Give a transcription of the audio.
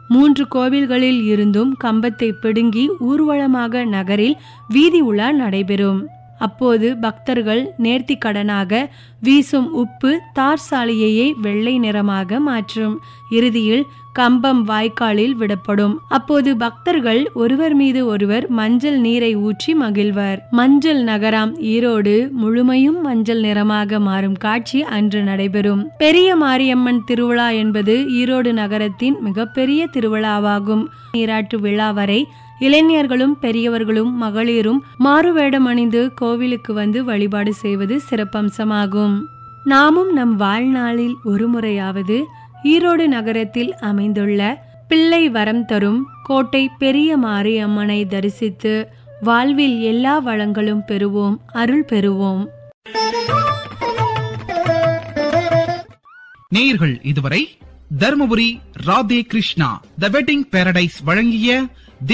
மூன்று கோவில்களில் இருந்தும் கம்பத்தை பிடுங்கி ஊர்வலமாக நகரில் வீதி உலா நடைபெறும் அப்போது பக்தர்கள் நேர்த்தி கடனாக வீசும் உப்பு தார் சாலையையே வெள்ளை நிறமாக மாற்றும் இறுதியில் கம்பம் வாய்க்காலில் விடப்படும் அப்போது பக்தர்கள் ஒருவர் மீது ஒருவர் மஞ்சள் நீரை ஊற்றி மகிழ்வர் மஞ்சள் நகராம் ஈரோடு முழுமையும் மஞ்சள் நிறமாக மாறும் காட்சி அன்று நடைபெறும் பெரிய மாரியம்மன் திருவிழா என்பது ஈரோடு நகரத்தின் மிகப்பெரிய திருவிழாவாகும் நீராட்டு விழா வரை இளைஞர்களும் பெரியவர்களும் மகளிரும் மாறுவேடம் அணிந்து கோவிலுக்கு வந்து வழிபாடு செய்வது சிறப்பம்சமாகும் நாமும் நம் வாழ்நாளில் ஒரு முறையாவது ஈரோடு நகரத்தில் அமைந்துள்ள பிள்ளை வரம் தரும் கோட்டை பெரிய மாரியம்மனை தரிசித்து வாழ்வில் எல்லா வளங்களும் பெறுவோம் அருள் பெறுவோம் நேயர்கள் இதுவரை Dharmapuri Radhe Krishna the wedding paradise வழங்கிய